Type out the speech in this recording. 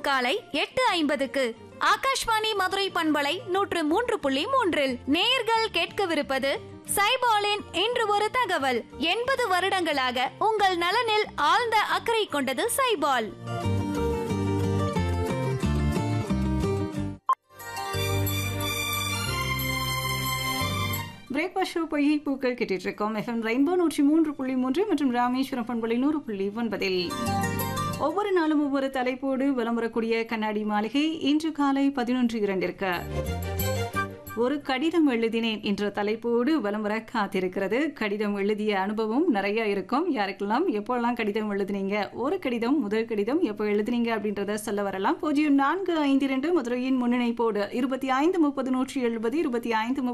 காலை எட்டு ஐம்பதுக்கு ஆகாஷ்வாணி மதுரை பண்பலை நூற்று மூன்று புள்ளி மூன்றில் நேயர்கள் கேட்கவிருப்பது சைபாலின் இன்று ஒரு தகவல் எண்பது வருடங்களாக உங்கள் நலனில் ஆழ்ந்த அக்கறை கொண்டது சைபால் பிரேக்ஃபாஸ்ட் ஷோ பொய்கை பூக்கள் கேட்டுட்டு இருக்கோம் எஃப்எம் ரெயின்போ நூற்றி மூன்று புள்ளி மூன்று மற்றும் ராமேஸ்வரம் பண்பலை நூறு புள்ளி ஒன்பதில் ஒவ்வொரு நாளும் ஒவ்வொரு தலைப்போடு வலம் வரக்கூடிய கண்ணாடி மாளிகை இன்று காலை பதினொன்று இரண்டிற்கு ஒரு கடிதம் எழுதினேன் என்ற தலைப்போடு வலம் வர காத்திருக்கிறது கடிதம் எழுதிய அனுபவம் நிறைய இருக்கும் யாருக்கெல்லாம் எப்போல்லாம் கடிதம் எழுதுனீங்க ஒரு கடிதம் முதல் கடிதம் எப்போ எழுதுனீங்க அப்படின்றத சொல்ல வரலாம் பூஜ்ஜியம் நான்கு ஐந்து இரண்டு மதுரையின் முன்னிணைப்போடு இருபத்தி ஐந்து முப்பது நூற்றி எழுபது இருபத்தி ஐந்து